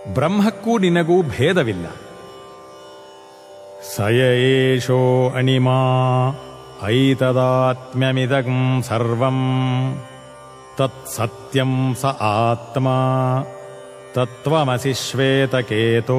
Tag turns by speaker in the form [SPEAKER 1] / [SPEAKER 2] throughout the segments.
[SPEAKER 1] ಬ್ರಹ್ಮಕ್ಕೂ ನಿನಗೂ ಭೇದವಿಲ್ಲ ಸಯ ಏಷೋ ಅಣಿಮಾ ಐತದಾತ್ಮ್ಯಮಿದಂ ಸರ್ವಂ ತತ್ ಸತ್ಯಂ ಸ ಆತ್ಮ ತತ್ವಮಸಿ ಶ್ವೇತಕೇತೋ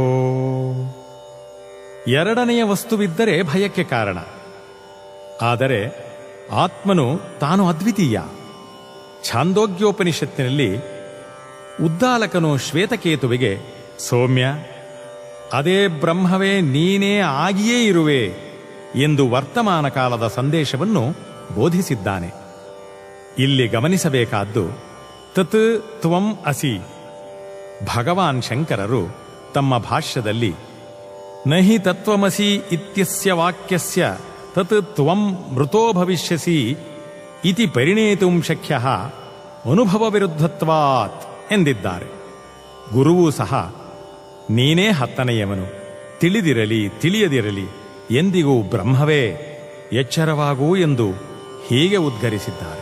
[SPEAKER 1] ಎರಡನೆಯ ವಸ್ತುವಿದ್ದರೆ ಭಯಕ್ಕೆ ಕಾರಣ ಆದರೆ ಆತ್ಮನು ತಾನು ಅದ್ವಿತೀಯ ಛಾಂದೋಗ್ಯೋಪನಿಷತ್ತಿನಲ್ಲಿ ಉದ್ದಾಲಕನು ಶ್ವೇತಕೇತುವಿಗೆ ಸೌಮ್ಯ ಅದೇ ಬ್ರಹ್ಮವೇ ನೀನೇ ಆಗಿಯೇ ಇರುವೆ ಎಂದು ವರ್ತಮಾನ ಕಾಲದ ಸಂದೇಶವನ್ನು ಬೋಧಿಸಿದ್ದಾನೆ ಇಲ್ಲಿ ಗಮನಿಸಬೇಕಾದ್ದು ತತ್ ತ್ವಂ ಅಸಿ ಭಗವಾನ್ ಶಂಕರರು ತಮ್ಮ ಭಾಷ್ಯದಲ್ಲಿ ನಹಿ ತತ್ವಮಸಿ ಇತ್ಯಸ್ಯ ವಾಕ್ಯಸ್ಯ ತತ್ ತ್ವಂ ಮೃತೋ ಭವಿಷ್ಯಸಿ ಇತಿ ಪರಿಣೇತುಂ ಶಕ್ಯ ಅನುಭವ ವಿರುದ್ಧತ್ವಾತ್ ಎಂದಿದ್ದಾರೆ ಗುರುವೂ ಸಹ ನೀನೇ ಹತ್ತನೆಯವನು ತಿಳಿದಿರಲಿ ತಿಳಿಯದಿರಲಿ ಎಂದಿಗೂ ಬ್ರಹ್ಮವೇ ಎಚ್ಚರವಾಗೂ ಎಂದು ಹೀಗೆ ಉದ್ಗರಿಸಿದ್ದಾರೆ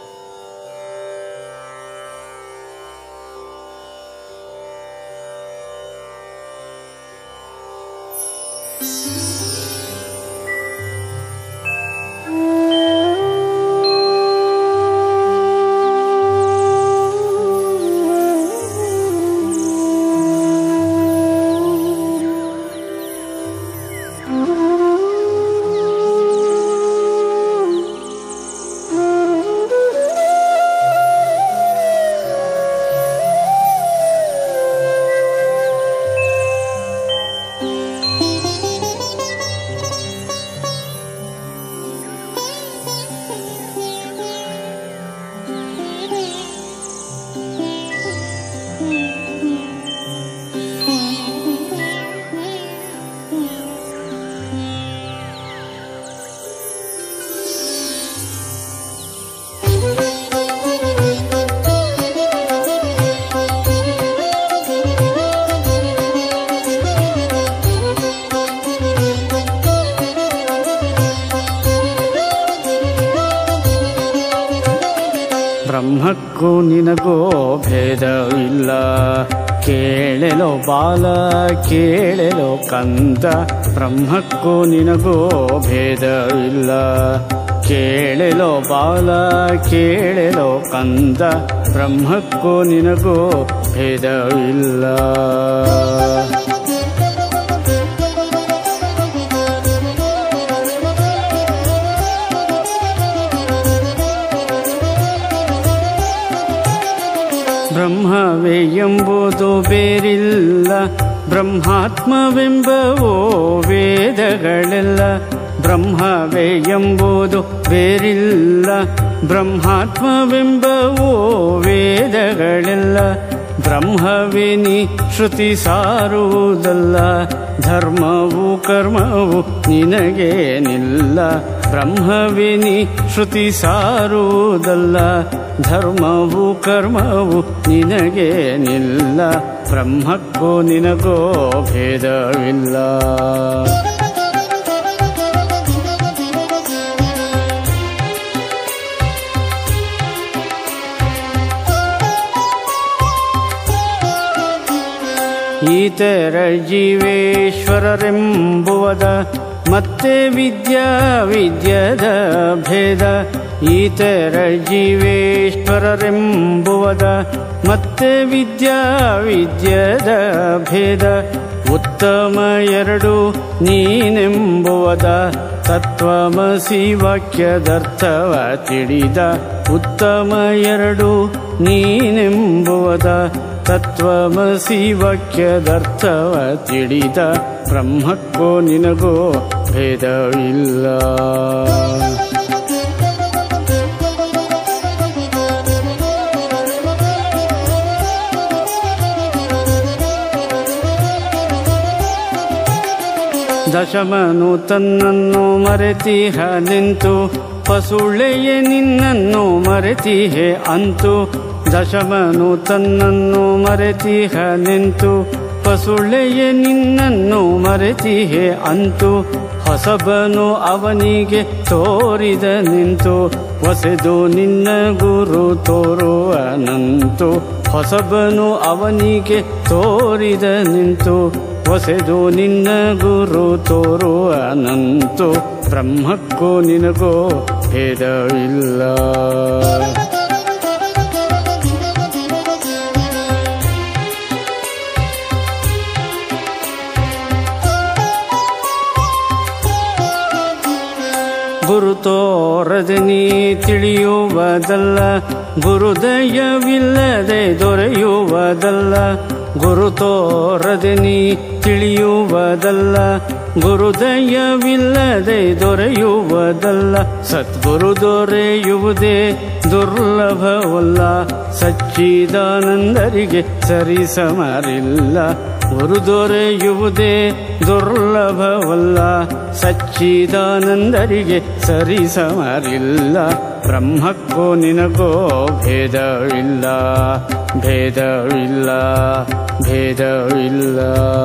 [SPEAKER 2] ಬ್ರಹ್ಮಕ್ಕೂ ನಿನಗೋ ಭೇದವಿಲ್ಲ ಕೇಳೆಲೋ ಬಾಲ ಕೇಳೆಲೋ ಕಂದ ಬ್ರಹ್ಮಕ್ಕೂ ನಿನಗೋ ಭೇದವಿಲ್ಲ ಕೇಳೆಲೋ ಬಾಲ ಕೇಳೆಲೋ ಕಂದ ಬ್ರಹ್ಮಕ್ಕೂ ನಿನಗೋ ಭೇದವಿಲ್ಲ ಬ್ರಹ್ಮವೇ ಎಂಬುದು ಬೇರಿಲ್ಲ ಬ್ರಹ್ಮಾತ್ಮವೆಂಬವೋ ವೇದಗಳೆಲ್ಲ ಬ್ರಹ್ಮವೇ ಎಂಬುದು ಬೇರಿಲ್ಲ ಬ್ರಹ್ಮಾತ್ಮವೆಂಬವೋ ವೇದಗಳೆಲ್ಲ ಬ್ರಹ್ಮವೇನಿ ಶ್ರುತಿ ಸಾರುವುದಲ್ಲ ಧರ್ಮವು ಕರ್ಮವು ನಿನಗೇನಿಲ್ಲ ಬ್ರಹ್ಮವೇನಿ ಶ್ರುತಿ ಸಾರುವುದಲ್ಲ ಧರ್ಮವು ಕರ್ಮವು ನಿನಗೇನಿಲ್ಲ ಬ್ರಹ್ಮಕ್ಕೂ ನಿನಗೋ ಭೇದವಿಲ್ಲ ಈತರ ಜೀವೇಶ್ವರರೆಂಬುವದ ಮತ್ತೆ ವಿದ್ಯಾ ವಿದ್ಯದ ಭೇದ ಈತರ ಜೀವೇಶ್ವರರೆಂಬುವದ ಮತ್ತೆ ವಿದ್ಯಾ ವಿದ್ಯದ ಭೇದ ಉತ್ತಮ ಎರಡು ನೀನೆಂಬುವದ ತತ್ವಮಸಿ ವಾಕ್ಯದರ್ಥವ ತಿಳಿದ ಉತ್ತಮ ಎರಡು ನೀನೆಂಬುವದ ತತ್ವಮಸಿ ವಾಕ್ಯದರ್ಥವ ತಿಳಿದ ಬ್ರಹ್ಮಕ್ಕೋ ನಿನಗೋ ಭೇದವಿಲ್ಲ ದಶಮನು ತನ್ನನ್ನು ಮರೆತಿಹ ನಿಂತು ಪಸುಳೆಯ ನಿನ್ನನ್ನು ಮರೆತಿಹೆ ಅಂತು ದಶಮನು ತನ್ನನ್ನು ಮರೆತಿಹ ನಿಂತು ಪಸುಳೆಯ ನಿನ್ನನ್ನು ಮರೆತಿಹೆ ಅಂತು ಹೊಸಬನು ಅವನಿಗೆ ತೋರಿದ ನಿಂತು ಹೊಸೆದು ನಿನ್ನ ಗುರು ತೋರುವನಂತು ಹೊಸಬನು ಅವನಿಗೆ ತೋರಿದ ನಿಂತು ಹೊಸೆದು ನಿನ್ನ ಗುರು ತೋರುವ ಅನಂತು ಬ್ರಹ್ಮಕ್ಕೂ ನಿನಗೋ ಭೇದವಿಲ್ಲ ಗುರು ತೋರದೆ ನೀ ತಿಳಿಯುವುದಲ್ಲ ಗುರುದಯವಿಲ್ಲದೆ ದೊರೆಯುವುದಲ್ಲ ಗುರು ತೋರದೆ ನೀ ತಿಳಿಯುವುದಲ್ಲ ಗುರುದಯವಿಲ್ಲದೆ ದೊರೆಯುವುದಲ್ಲ ಸದ್ಗುರು ದೊರೆಯುವುದೇ ದುರ್ಲಭವಲ್ಲ ಸಚ್ಚಿದಾನಂದರಿಗೆ ಸರಿಸಮರಿಲ್ಲ ಗುರು ದೊರೆಯುವುದೇ ದುರ್ಲಭವಲ್ಲ ಸಚ್ಚಿದಾನಂದರಿಗೆ ಸರಿಸಮರಿಲ್ಲ ಬ್ರಹ್ಮಕ್ಕೂ ನಿನಗೋ ಭೇದವಿಲ್ಲ ಭೇದವಿಲ್ಲ ಭೇದವಿಲ್ಲ